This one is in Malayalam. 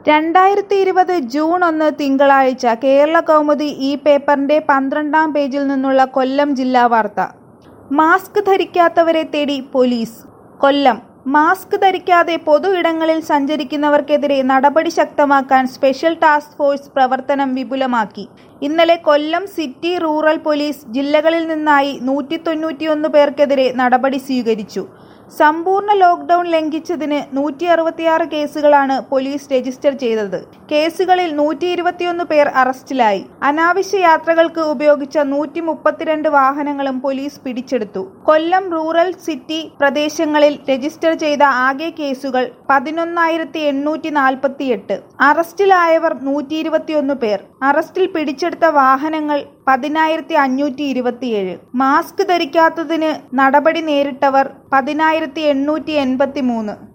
രണ്ടായിരത്തി ഇരുപത് ജൂൺ ഒന്ന് തിങ്കളാഴ്ച കേരള കൗമുദി ഈ പേപ്പറിന്റെ പന്ത്രണ്ടാം പേജിൽ നിന്നുള്ള കൊല്ലം ജില്ലാ വാർത്ത മാസ്ക് ധരിക്കാത്തവരെ തേടി പോലീസ് കൊല്ലം മാസ്ക് ധരിക്കാതെ പൊതു ഇടങ്ങളിൽ സഞ്ചരിക്കുന്നവർക്കെതിരെ നടപടി ശക്തമാക്കാൻ സ്പെഷ്യൽ ടാസ്ക് ഫോഴ്സ് പ്രവർത്തനം വിപുലമാക്കി ഇന്നലെ കൊല്ലം സിറ്റി റൂറൽ പോലീസ് ജില്ലകളിൽ നിന്നായി നൂറ്റി തൊണ്ണൂറ്റിയൊന്ന് പേർക്കെതിരെ നടപടി സ്വീകരിച്ചു സമ്പൂർണ്ണ ലോക്ക്ഡൌൺ ലംഘിച്ചതിന് നൂറ്റി അറുപത്തിയാറ് കേസുകളാണ് പോലീസ് രജിസ്റ്റർ ചെയ്തത് കേസുകളിൽ നൂറ്റി ഇരുപത്തിയൊന്ന് പേർ അറസ്റ്റിലായി അനാവശ്യ യാത്രകൾക്ക് ഉപയോഗിച്ച നൂറ്റി മുപ്പത്തിരണ്ട് വാഹനങ്ങളും പോലീസ് പിടിച്ചെടുത്തു കൊല്ലം റൂറൽ സിറ്റി പ്രദേശങ്ങളിൽ രജിസ്റ്റർ ചെയ്ത ആകെ കേസുകൾ പതിനൊന്നായിരത്തി എണ്ണൂറ്റി നാൽപ്പത്തിയെട്ട് അറസ്റ്റിലായവർ നൂറ്റി ഇരുപത്തിയൊന്ന് പേർ അറസ്റ്റിൽ പിടിച്ചെടുത്ത വാഹനങ്ങൾ പതിനായിരത്തി അഞ്ഞൂറ്റി ഇരുപത്തിയേഴ് മാസ്ക് ധരിക്കാത്തതിന് നടപടി നേരിട്ടവർ പതിനായിരത്തി എണ്ണൂറ്റി എൺപത്തി മൂന്ന്